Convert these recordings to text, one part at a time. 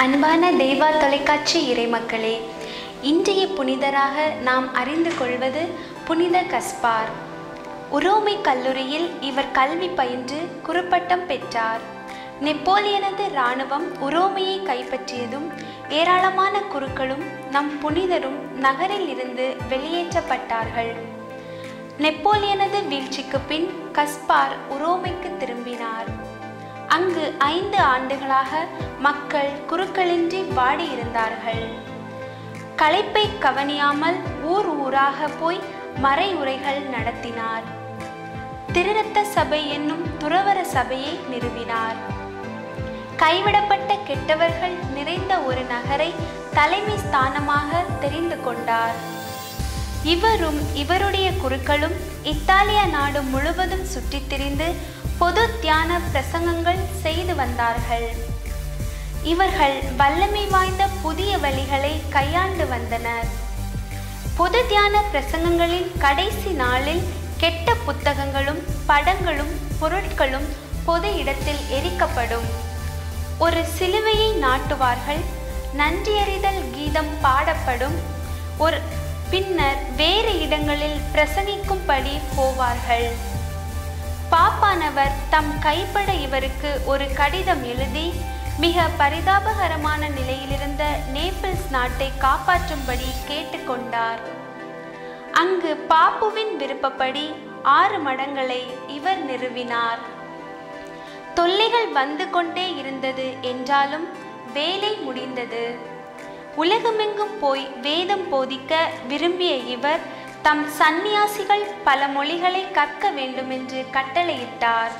அன்பான தேவா தொலைக்காட்சி இறைமக்களே இன்றைய புனிதராக நாம் அறிந்து கொள்வது புனித கஸ்பார் உரோமை கல்லூரியில் இவர் கல்வி பயின்று குறுப்பட்டம் பெற்றார் நெப்போலியனது இராணுவம் உரோமையை கைப்பற்றியதும் ஏராளமான குருக்களும் நம் புனிதரும் நகரில் இருந்து வெளியேற்றப்பட்டார்கள் நெப்போலியனது வீழ்ச்சிக்கு பின் கஸ்பார் உரோமைக்கு திரும்பினார் அங்கு ஐந்து ஆண்டுகளாக மக்கள் குருக்களின்றி வாடியிருந்தார்கள் களைப்பை கவனியாமல் ஊர் ஊராக போய் மறை உரைகள் நடத்தினார் திருரத்த சபை என்னும் துறவர சபையை நிறுவினார் கைவிடப்பட்ட கெட்டவர்கள் நிறைந்த ஒரு நகரை தலைமை ஸ்தானமாக தெரிந்து கொண்டார் இவரும் இவருடைய குருக்களும் இத்தாலிய நாடு முழுவதும் சுற்றித் திரிந்து பொது தியான பிரசங்கங்கள் செய்து வந்தார்கள் இவர்கள் வல்லமை வாய்ந்த புதிய வழிகளை கையாண்டு வந்தனர் பொது தியான பிரசங்கங்களின் கடைசி நாளில் கெட்ட புத்தகங்களும் படங்களும் பொருட்களும் பொது இடத்தில் எரிக்கப்படும் ஒரு சிலுவையை நாட்டுவார்கள் நன்றியறிதல் கீதம் பாடப்படும் ஒரு பின்னர் வேறு இடங்களில் பிரசங்கிக்கும்படி போவார்கள் பாப்பானவர் தம் கைப்பட இவருக்கு ஒரு கடிதம் எழுதி மிக பரிதாபகரமான நிலையிலிருந்த நேபிள்ஸ் நாட்டை காப்பாற்றும்படி கேட்டுக்கொண்டார் அங்கு பாப்புவின் விருப்பப்படி ஆறு மடங்களை இவர் நிறுவினார் தொல்லைகள் வந்து கொண்டே இருந்தது என்றாலும் வேலை முடிந்தது உலகமெங்கும் போய் வேதம் போதிக்க விரும்பிய இவர் தம் சந்நியாசிகள் பல மொழிகளை கற்க வேண்டுமென்று கட்டளையிட்டார்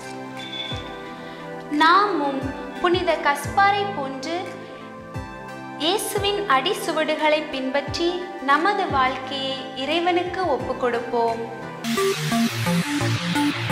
நாமும் புனித கஸ்பாரை போன்று இயேசுவின் அடிசுவடுகளை பின்பற்றி நமது வாழ்க்கையை இறைவனுக்கு ஒப்புக்கொடுப்போம்